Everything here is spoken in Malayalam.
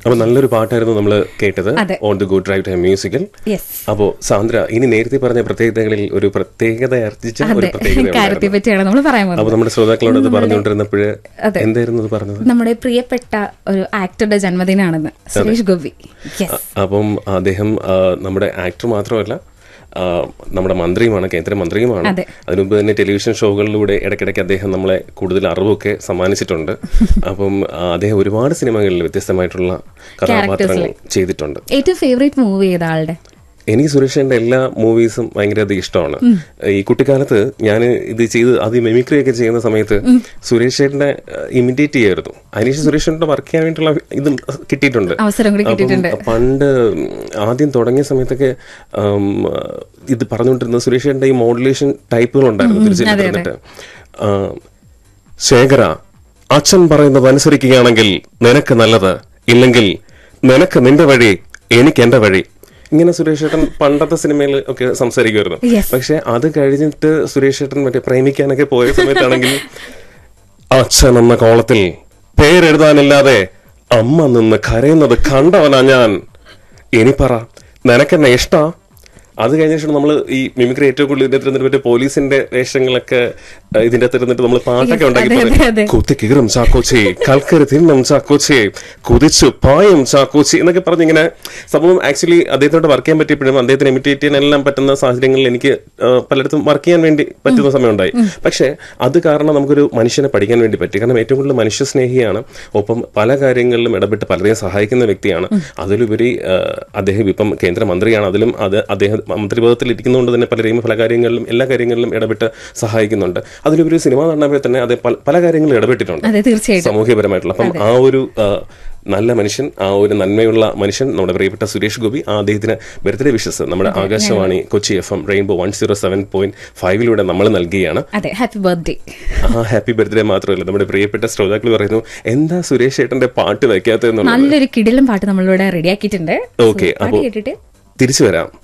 അപ്പൊ നല്ലൊരു പാട്ടായിരുന്നു നമ്മൾ കേട്ടത് അതെ. On the good drive time musical yes അപ്പോ സാന്ദ്ര ഇനി നേരത്തെ പറഞ്ഞ പ്രത്യേകതകളിൽ ഒരു പ്രത്യേകത അർജിച്ച ഒരു അതെ പ്രത്യേകത കാര്യത്തെ പറ്റിയാണ് നമ്മൾ പറയാൻ പോകുന്നത് അപ്പൊ നമ്മുടെ ശ്രോതാക്കളോട് അത് പറഞ്ഞുകൊണ്ടിരുന്നപ്പോഴ് അതെ. എന്തായിരുന്നു അത് പറഞ്ഞത് നമ്മുടെ പ്രിയപ്പെട്ട ഒരു ആക്ടറുടെ ജന്മദിനാണെന്ന് സുരേഷ് ഗോപി യെസ് അ- അപ്പം അദ്ദേഹം ആ, നമ്മുടെ ആക്ടർ മാത്രമല്ല ആ, നമ്മുടെ മന്ത്രിയുമാണ് കേന്ദ്രമന്ത്രിയുമാണ് അതെ. അതിനുമുമ്പ് തന്നെ ടെലിവിഷൻ ഷോകളിലൂടെ ഇടയ്ക്കിടയ്ക്ക് അദ്ദേഹം നമ്മളെ കൂടുതൽ അറിവൊക്കെ സമ്മാനിച്ചിട്ടുണ്ട് അപ്പം ആ, അദ്ദേഹം ഒരുപാട് സിനിമകളിൽ വ്യത്യസ്തമായിട്ടുള്ള കഥാപാത്രങ്ങൾ ചെയ്തിട്ടുണ്ട് ഏറ്റവും ഫേവറേറ്റ് മൂവി ഏതാ ആളുടെ എനിക്ക് സുരേഷന്റെ എല്ലാ മൂവീസും ഭയങ്കരധികം ഇഷ്ടമാണ് ഈ കുട്ടിക്കാലത്ത് ഞാൻ ഇത് ചെയ്ത് അത് മെമിക്രി ഒക്കെ ചെയ്യുന്ന സമയത്ത് സുരേഷേട്ടനെ ഇമിറ്റേറ്റ് ചെയ്യായിരുന്നു അതിനുശേഷം സുരേഷേട്ടനെ വർക്ക് ചെയ്യാൻ വേണ്ടിയിട്ടുള്ള ഇത് കിട്ടിയിട്ടുണ്ട് അവസരം കൂടി അപ്പം കിട്ടിയിട്ടുണ്ട് പണ്ട് ആദ്യം തുടങ്ങിയ സമയത്തൊക്കെ ഉം, ഇത് പറഞ്ഞുകൊണ്ടിരുന്ന സുരേഷേട്ടന്റെ ഈ മോഡുലേഷൻ ടൈപ്പുകൾ ഉണ്ടായിരുന്നു തിരിച്ചിട്ട് പറഞ്ഞിട്ട് ആ, ശേഖര അച്ഛൻ പറയുന്നത് അനുസരിക്കുകയാണെങ്കിൽ നിനക്ക് നല്ലത് ഇല്ലെങ്കിൽ നിനക്ക് നിന്റെ വഴി എനിക്ക് എന്റെ വഴി ഇങ്ങനെ സുരേഷ് ഏട്ടൻ പണ്ടത്തെ സിനിമയിൽ ഒക്കെ സംസാരിക്കുമായിരുന്നു Yes. പക്ഷെ അത് കഴിഞ്ഞിട്ട് സുരേഷ് ഏട്ടൻ മറ്റേ പ്രേമിക്കാനൊക്കെ പോയ സമയത്താണെങ്കിൽ അച്ഛൻ എന്ന കോളത്തിൽ പേരെഴുതാനില്ലാതെ അമ്മ നിന്ന് കരയുന്നത് കണ്ടവനാ ഞാൻ ഇനി പറ നിനക്കെന്നെ ഇഷ്ടാ അത് കഴിഞ്ഞ ശേഷം നമ്മൾ ഈ മിമിക്രി ഏറ്റവും കൂടുതൽ ഇതിന്റെ അകത്ത് മറ്റേ പോലീസിന്റെ വേഷങ്ങളൊക്കെ അഹ് ഇതിന്റെ അകത്ത് ഇരുന്നിട്ട് നമ്മൾ പാട്ടൊക്കെ Yes, ഉണ്ടാക്കി അതെ, പറയും. അതെ, അതെ. കുത്തി കീറും ചാക്കോച്ചി കൽക്കരി തിന്നും ചാക്കോച്ചി കുതിച്ചു പായും ചാക്കോച്ചി എന്നൊക്കെ പറഞ്ഞ് ഇങ്ങനെ സംഭവം ആക്ച്വലി അദ്ദേഹത്തോട് വർക്ക് ചെയ്യാൻ പറ്റിയപ്പോഴും അദ്ദേഹത്തിന് ഇമിറ്റേറ്റ് ചെയ്യാൻ എല്ലാം പറ്റുന്ന സാഹചര്യങ്ങളിൽ എനിക്ക് ആ, പലയിടത്തും വർക്ക് ചെയ്യാൻ വേണ്ടി പറ്റുന്ന സമയം ഉണ്ടായി പക്ഷേ അത് കാരണം നമുക്കൊരു മനുഷ്യനെ പഠിക്കാൻ വേണ്ടി പറ്റി കാരണം ഏറ്റവും കൂടുതൽ മനുഷ്യ സ്നേഹിയാണ് ഒപ്പം പല കാര്യങ്ങളിലും ഇടപെട്ട് പലരെയും സഹായിക്കുന്ന വ്യക്തിയാണ് അതിലുപരി ആ, അദ്ദേഹം ഇപ്പം കേന്ദ്രമന്ത്രിയാണ് അതിലും അത് അദ്ദേഹം മന്ത്രിപദത്തിൽ ഇരിക്കുന്നതുകൊണ്ട് തന്നെ പലരെയും പല കാര്യങ്ങളിലും എല്ലാ കാര്യങ്ങളിലും ഇടപെട്ട് സഹായിക്കുന്നുണ്ട് അതിലുപരി സിനിമാ നടനമായി തന്നെ അത് പല- പല കാര്യങ്ങളിലും ഇടപെട്ടിട്ടുണ്ട് അതെ തീർച്ചയായിട്ടും സാമൂഹ്യപരമായിട്ടുള്ള അപ്പം ആ ഒരു ആ, നല്ല മനുഷ്യൻ ആ ഒരു നന്മയുള്ള മനുഷ്യൻ നമ്മുടെ പ്രിയപ്പെട്ട സുരേഷ് ഗോപി ആ അദ്ദേഹത്തിന് ബർത്ത്ഡേ വിഷസ് നമ്മുടെ Akashvani Kochi F M rainbow one zero seven point ഫൈവിലൂടെ നമ്മൾ നൽകുകയാണ് അതെ ഹാപ്പി ബർത്ത്ഡേ ആ ഹാപ്പി ബർത്ത്ഡേ മാത്രമല്ല നമ്മുടെ പ്രിയപ്പെട്ട ശ്രോതാക്കൾ പറയുന്നു എന്താ സുരേഷ് ഏട്ടന്റെ പാട്ട് വെക്കാത്തതെന്നുള്ളത് നല്ലൊരു കിടിലം പാട്ട് നമ്മളിവിടെ റെഡിയാക്കിയിട്ടുണ്ട് ഓക്കെ പാട്ട് അപ്പോൾ കേട്ടിട്ട് തിരിച്ചു വരാം